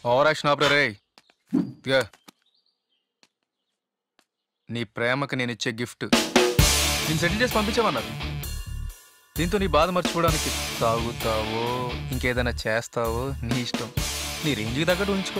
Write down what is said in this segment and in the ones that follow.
Over action ఆపరే రే ఇదిగో. నీ ప్రేమకి నేను ఇచ్చే గిఫ్ట్ నేను సెటిల్ చేసి పంపించామన్నారు దీంతో నీ బాధ మర్చిపోవడానికి తాగుతావో ఇంకేదైనా చేస్తావో నీ ఇష్టం నీ రేంజ్కి తగ్గట్టు ఉంచుకో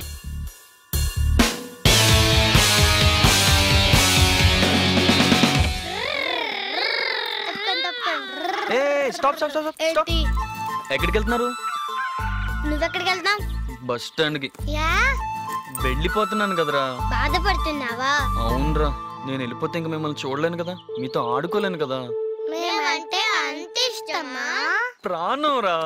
ఏ స్టాప్ స్టాప్ స్టాప్ స్టాప్ ఏంటి ఎక్కడికి వెళ్తున్నారు నువ్వెక్కడికి వెళ్తావు బస్ స్టాండ్కి యా వెళ్ళిపోతున్నాను కదరా బాధపడుతున్నావా అవునరా నేను వెళ్ళిపోతే ఇంక మిమ్మల్ని చూడలేను కదా మీతో ఆడుకోలేను కదా మేమంటే అంత ఇష్టమా ప్రాణం రా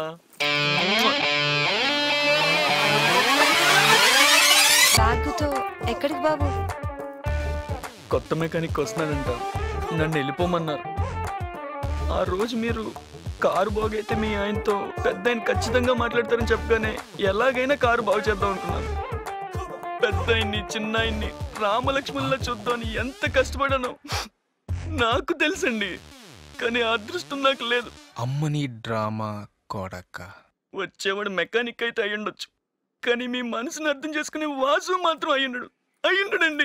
బ్యాగుతో ఎక్కడికి బాబు కొత్త మెకానిక్ వస్తున్నాడంట నన్ను వెళ్ళిపోమన్నారు ఆ రోజు మీరు కారు బాగైతే మీ ఆయనతో పెద్ద ఆయన ఖచ్చితంగా మాట్లాడతారని చెప్పగానే ఎలాగైనా కారు బాగు చేద్దాం అనుకున్నాను పెద్ద ఆయన్ని చిన్న ఆయన్ని రామలక్ష్మణులా చూద్దామని ఎంత కష్టపడానో నాకు తెలుసండి కానీ ఆ అదృష్టం నాకు లేదు అమ్మ నీ డ్రామా కొడక వచ్చేవాడు మెకానిక్ అయితే అయ్యుండొచ్చు కానీ మీ మనసుని అర్థం చేసుకునే వాసు మాత్రం అయ్యుండడు అయ్యుండడండి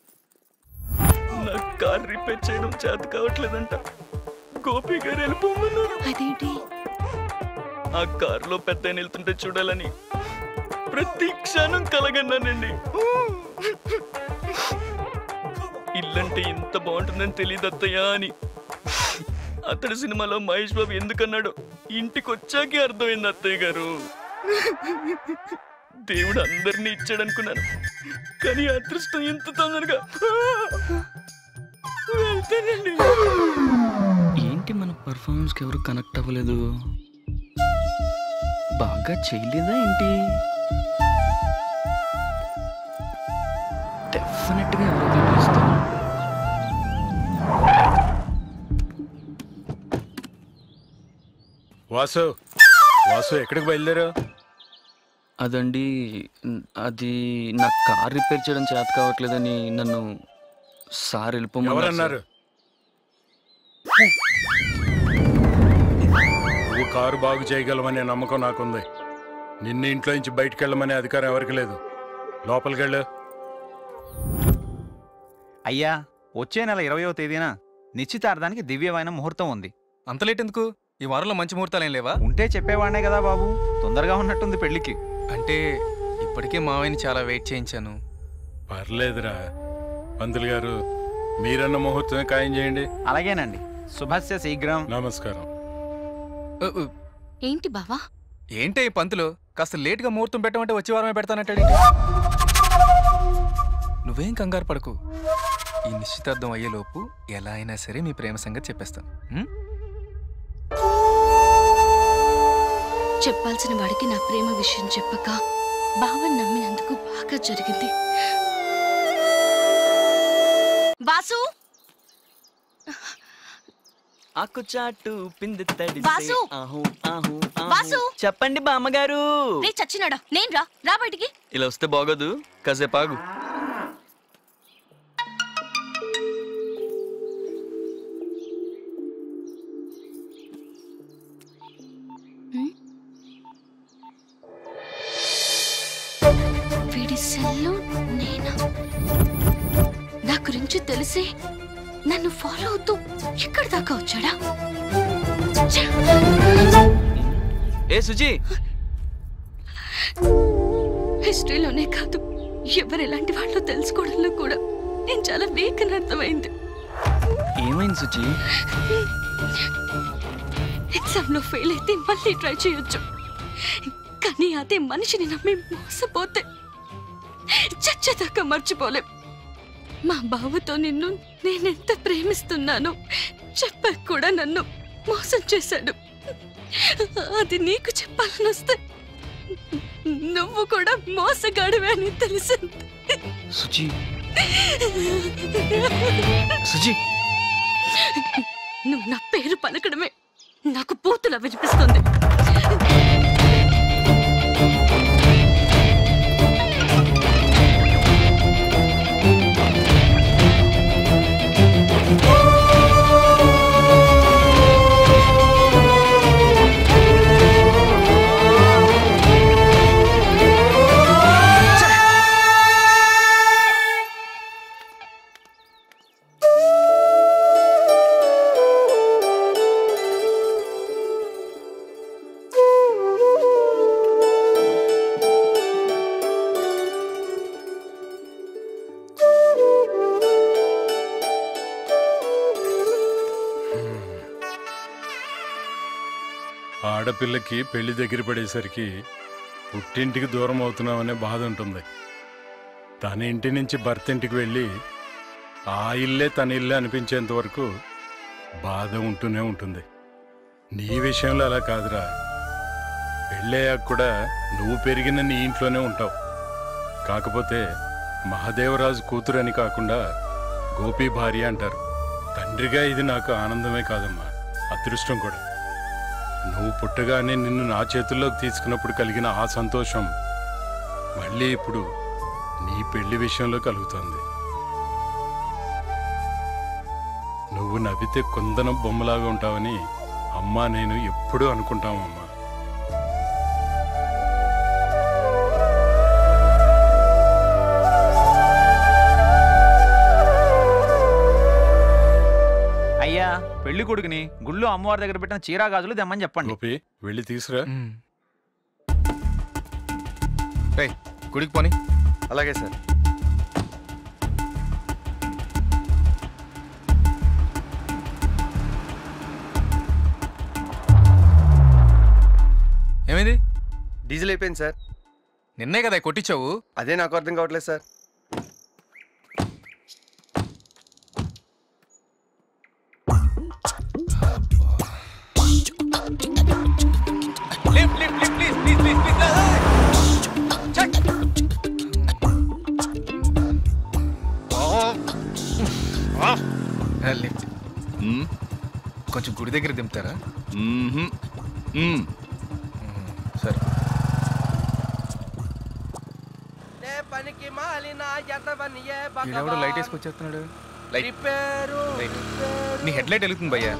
నాకు కార్ రిపేర్ చేయడం చేత కావట్లేదంట గోపి గారు వెళ్ళిపోమన్నారు అదేంటి ఆ కారులో పెద్ద ఆయన వెళ్తుంటే చూడాలని ప్రతి క్షణం కలగన్నానండి ఇల్లంటే ఇంత బాగుంటుందని తెలియదు అత్తయ్య అని అతడి సినిమాలో మహేష్ బాబు ఎందుకన్నాడు ఇంటికి వచ్చాకే అర్థమైంది అత్తయ్య గారు దేవుడు అందరినీ ఇచ్చాడు అనుకున్నాను కానీ అదృష్టం ఎంత తొందరగా వెళ్తానండి ఏంటి మన పర్ఫార్మెన్స్ కి ఎవరు కనెక్ట్ అవ్వలేదు బాగా చేయలేదా ఏంటి డెఫినెట్ గా ఎవరో కనిపిస్తారు వాసు వాసు ఎక్కడికి బయలుదేరావు అదండి న్- అది నా కార్ రిపేర్ చేయడం చేత కావట్లేదని నన్ను సార్ వెళ్ళిపోమన్నారు ఎవరన్నారు నువ్వు కారు బాగు చేయగలమనే నమ్మకం నాకుంది నిన్ను ఇంట్లో నుంచి బయటికి వెళ్ళమనే అధికారం ఎవరికి లేదు లోపలికి వెళ్ళు అయ్యా వచ్చే నెల ఇరవయో తేదీన నిశ్చితార్థానికి దివ్యమైన ముహూర్తం ఉంది అంత లేట్ ఎందుకు ఈ వారంలో మంచి ముహూర్తాలు ఏం లేవా ఉంటే చెప్పేవాడినే కదా బాబు తొందరగా ఉన్నట్టుంది పెళ్లికి అంటే ఇప్పటికే మావయ్యని చాలా వెయిట్ చేయించాను పర్లేదురా పంతులు గారు మీరన్న ముహూర్తమే ఖాయం చేయండి అలాగేనండి శుభస్య శీఘ్రం నమస్కారం ఉ, ఉ, ఏంటి బావా ఏంటే ఈ పంతులు కాస్త లేట్గా ముహూర్తం పెట్టమంటే వచ్చే వారమే పెడతానంటాడు నువ్వేం కంగారు పడకు ఈ నిశ్చితార్థం అయ్యేలోపు ఎలా అయినా సరే మీ ప్రేమ సంగతి చెప్పేస్తాను ఉం? చెప్పాల్సిన వాడికి నా ప్రేమ విషయం చెప్పక బావని నమ్మినందుకు బాగా జరిగింది వాసు ఆకు చాటు పిండి తడిసే వాసు! ఆహు, ఆహు, ఆహు. వాసు! చెప్పండి బామ్మగారు రే చచ్చినాడా నేను రా రా బయటికి ఇలా వస్తే బాగోదు కాసేపు ఆగు వీడి సెల్లు నేనా నా గురించి తెలిసి నన్ను ఫాలో అవుతూ ఎక్కడి దాకా వచ్చాడా ఛ! ఏ సుజీ హిస్టరీలోనే కాదు ఎవరు ఎలాంటి వాళ్ళో తెలుసుకోవడంలో కూడా నేను చాలా వీక్ అని అర్థమైంది ఏమైంది సుజీ ఎగ్జామ్ లో ఫెయిల్ అయితే మళ్ళీ ట్రై చేయొచ్చు కానీ అదే మనిషిని నమ్మి మోసపోతే చచ్చేదాకా మర్చిపోలేం మా బావతో నిన్ను నేనెంత ప్రేమిస్తున్నానో చెప్పాక కూడా నన్ను మోసం చేశాడు అది నీకు చెప్పాలని వస్తే నువ్వు కూడా మోసగాడివే అని తెలిసింది సుజీ సుజీ నువ్వు నా పేరు పలకడమే నాకు పూతులా వినిపిస్తుంది ఆడపిల్లకి పెళ్లి దగ్గర పడేసరికి పుట్టింటికి దూరం అవుతున్నామనే బాధ ఉంటుంది తన ఇంటి నుంచి భర్త ఇంటికి వెళ్ళి ఆ ఇల్లే తన ఇల్లే అనిపించేంత వరకు బాధ ఉంటూనే ఉంటుంది నీ విషయంలో అలా కాదురా పెళ్ళయ్యాక కూడా నువ్వు పెరిగిన నీ ఇంట్లోనే ఉంటావు కాకపోతే మహాదేవరాజు కూతురని కాకుండా గోపి భార్య అంటారు తండ్రిగా ఇది నాకు ఆనందమే కాదమ్మా అదృష్టం కూడా నువ్వు పుట్టగానే నిన్ను నా చేతుల్లోకి తీసుకున్నప్పుడు కలిగిన ఆ సంతోషం మళ్ళీ ఇప్పుడు నీ పెళ్లి విషయంలో కలుగుతుంది నువ్వు నవ్వితే కుందనం బొమ్మలాగా ఉంటావని అమ్మా నేను ఎప్పుడూ అనుకుంటామమ్మా అయ్యా పెళ్లి కొడుకుని గుళ్ళో అమ్మవారి దగ్గర పెట్టిన చీరా గాజులు తెమ్మని చెప్పండి గోపి వెళ్ళి తీసురా మ్మ్. రేయ్ గుడికి పోని అలాగే సార్ ఏమైంది డీజిల్ అయిపోయింది సార్ నిన్నే కదా కొట్టించావు అదే నాకు అర్థం కావట్లేదు sir lift lift lift please please please please check lift కొంచెం గుడి దగ్గర దింపుతారా సరే పనికి మాలిన ఎదవని ఏ వీడెవడో లైట్ వేసుకొచ్చేస్తున్నాడు లైట్ పేరు లైట్ నీ హెడ్ లైట్ వెలుగుతుంది భయ్యా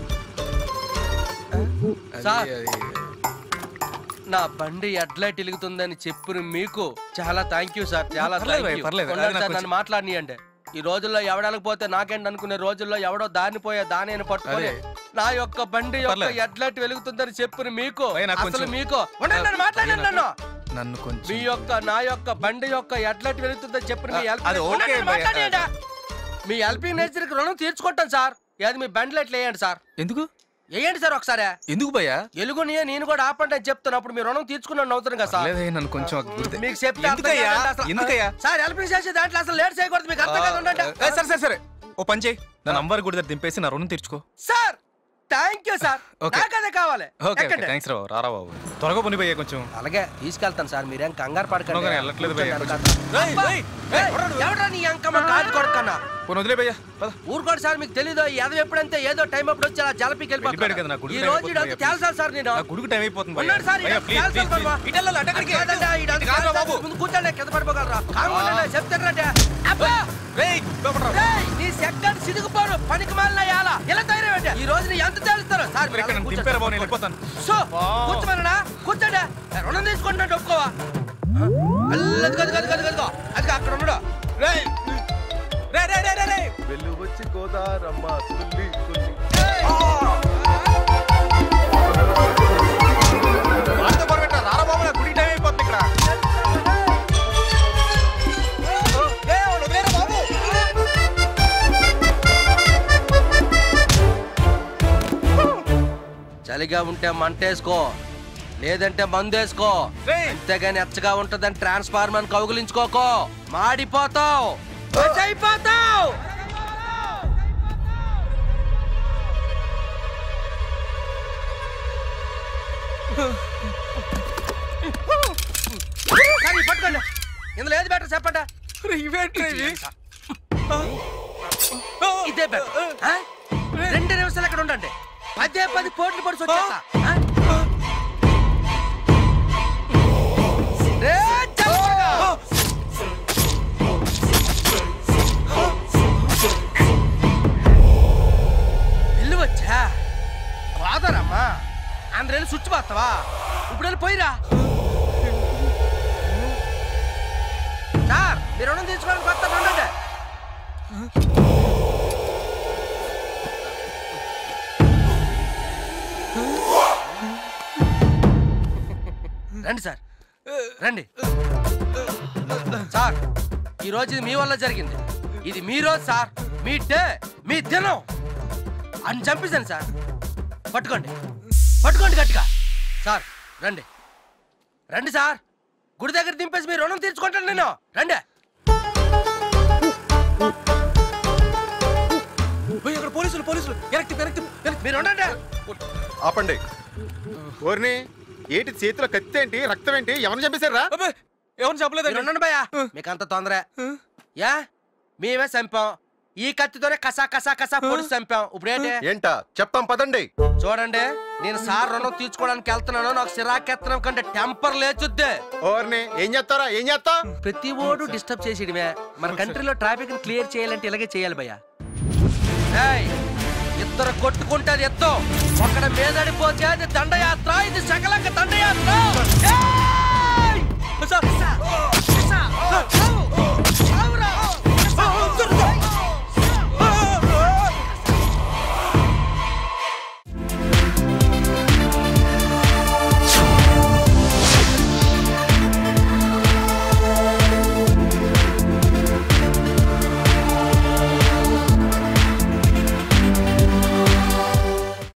అది- సార్. అది- నా బండి ఎడ్లైట్ వెలుగుతుందని చెప్పిన మీకు చాలా థ్యాంక్ యూ సార్ చాలా పర్లేదు thank భయ్యా, you. పర్లేదు. ఉండండి అది నాకు సార్, నన్ను మాట్లాడియండి ఈ రోజుల్లో ఎవడకపోతే నాకేంటి అనుకునే రోజుల్లో ఎవడో దాన్ని పోయే దాని పట్టుకొని అదే. నా యొక్క బండి యొక్క పర్లేదు. ఎడ్లైట్ వెలుగుతుందని చెప్పిన మీకు భయ్యా, నాకు అసలు కొంచెం- మీకు ఉండండి, నన్ను మాట్లాడండి నన్ను నన్ను మీ కొంచెం యొక్క నా యొక్క బండి యొక్క ఎడ్లైట్ వెలుగుతుందని చెప్పిన మీ ఆ, help- అది ఓకే ఉండండి, భయ్యా. మాట్లాడియండి. మీ హెల్పింగ్ నేచర్కి రుణం తీర్చుకుంటాను సార్ అది మీ బండి లైట్లు వేయండి సార్ ఎందుకు వేయండి సార్ ఒకసారి ఎందుకు భయ్యా ఎలుగుని నేను కూడా ఆపండి అని చెప్తున్నప్పుడు మీరు రుణం తీర్చుకున్నాను అవుతుంది కదా సార్ లేదయ్యా నన్ను కొంచెం గుర్తు మీకు చెప్తే అర్థం ఎందుకయ్యా కాదండి అసలు. ఎందుకయ్యా సార్ హెల్పింగ్ చేసే దాంట్లో అసలు లేట్ చేయకూడదు మీకు అర్థం కాదు ఉండండి ఏ, సరే సరే సరే ఓ పని చేయి నన్ను అమ్మవారి గుడి దగ్గర దింపేసి నా రుణం తీర్చుకో sir thank you sir Okay. నాకు అదే కావాలి ఓకే ఎక్కండి. థ్యాంక్స్ రా రారా బాబు త్వరగా పోనీ భయ్యా కొంచెం అలాగే తీసుకెళ్తాను సార్ మీరేం కంగారు పడకండి అవును, కానీ వెళ్ళట్లేదు భయ్యా, కూర్చోండి, కొంచెం. అబ్బా. ఏయ్, ఏయ్, ఏయ్, ఏయ్, ఎవడ్రా నీ అంకమ్మ కాదు కొడుకన్నా పోనీ వదిలే భయ్యా పద ఊరుకోండి సార్ మీకు తెలీదు ఎదవ ఎప్పుడంటే ఏదో టైం అప్పుడు వచ్చి అలా జలపికి వెళ్ళిపోయాడు కదా, నా వెళ్ళిపోతాడు గుడికి ఈ రోజు టైం ఇదంతా అయిపోతుంది తెలుసా సార్ నేను నా గుడికి టైం అయిపోతుంది భయ్యా. ఉన్నాడు సార్ భయ్యా, ప్లీజ్, ప్లీజ్, ప్లీజ్. ఇటు వెళ్ళాలి, అటు ఎక్కడికి? కాదండి, ఈడంతా ఇటు కాదురా బాబు. ముందు కూర్చోండి కింద పడిపోగలరా కాకుండా చెప్తారంటే అబ్బా రేయ్, లోపలికి రా. రేయ్, నీ సెకండ్ సిదుకుపోరు పనికి మాలిన యాల ఇలా ధైర్యం ఈ రోజు నీ ఎంత తెలుస్తారు సార్ మరి ఇక్కడ నన్ను దింపారా బాబు, నేను వెళ్ళిపోతాను. సో కూర్చోమన్నా కూర్చోండి ఏ, రుణం తీసుకుంటున్నట్టు ఒప్పుకోవా అల్లది గది గది గది గదిగో అది అక్కడ ఉన్నాడు రేయ్, రేయ్, రేయ్, రేయ్, రేయ్, రేయ్. వెళ్ళు వచ్చి గోదారమ్మ తుల్లి తుల్లి వాడితో గొడవ పెట్టరా? రారా బాబు, నా గుడికి టైం అయిపోతుంది ఇక్కడ. ఏయ్, వాడు వదిలేరా బాబు. చలిగా ఉంటే మంటేసుకో లేదంటే మందేసుకో రేయ్. అంతేగాని ఎచ్చగా ఉంటదని ట్రాన్స్ఫార్మర్ కౌగులించుకోకో మాడిపోతావు అయిపోతావు సరే, పట్టుకోండి ఇందులో ఏది బెటర్ చెప్పండి రేయ్, ఇవేంట్రా ఇవి? ఇదే బెటర్ ఆ? రెండు నిమిషాలు అక్కడ ఉండండి పదే పది పోట్లు పడి వచ్చేస్తా ఆ? రే, చల్లగా. ఇల్లు వచ్చా బాదరమ్మా అందరెళ్ళి స్విచ్ పోతావా ఇప్పుడు వెళ్ళి పోయిరా సార్ మీరు రుణం తీసుకోవడానికి కొత్త ఉండండి రండి సార్ రండి సార్ ఈ రోజు ఇది మీ వల్ల జరిగింది ఇది మీ రోజు సార్ మీ డే మీ దినం అని చంపేశాను సార్ పట్టుకోండి పట్టుకోండి గట్టిగా సార్ రండి రండి సార్ గుడి దగ్గర దింపేసి మీ రుణం తీర్చుకుంటాను నేను రండి ఓయ్, ఇక్కడ పోలీసులు పోలీసులు వెనక్కి వెనక్కి వెనక్కి మీరు ఉండండి ఆపండి ఓర్ని ఏటి చేతిలో కత్తి ఏంటి రక్తం ఏంటి ఎవరిని చంపేశారా అబ్బే, ఎవరు చెప్పలేదు మీరు ఉండండి భయ్యా మీకు అంత తొందర యా మేమే చంపాం ఈ కత్తితోనే కసా కసా కసా పొడిచి చంపాం ఇప్పుడు ఏంటి ఏంటా చెప్తాం పదండి చూడండి నేను సార్ రుణం తీర్చుకోవడానికి వెళ్తున్నాను నాకు సిరాకెత్తనం కంటే టెంపర్ లేచుద్దే ఓర్ని ఏం చేస్తారా ఏం చేస్తా ప్రతి ఓడు డిస్టర్బ్ చేసేయడమే మన కంట్రీలో ట్రాఫిక్ ని క్లియర్ చేయాలంటే ఇలాగే చేయాలి భయ్యా ఏయ్, ఇద్దరు కొట్టుకుంటది ఎత్తో ఒకడ మీదడిపోతే అది దండయాత్ర ఇది సకలంక దండయాత్ర ఏయ్! Sir, sir, sir,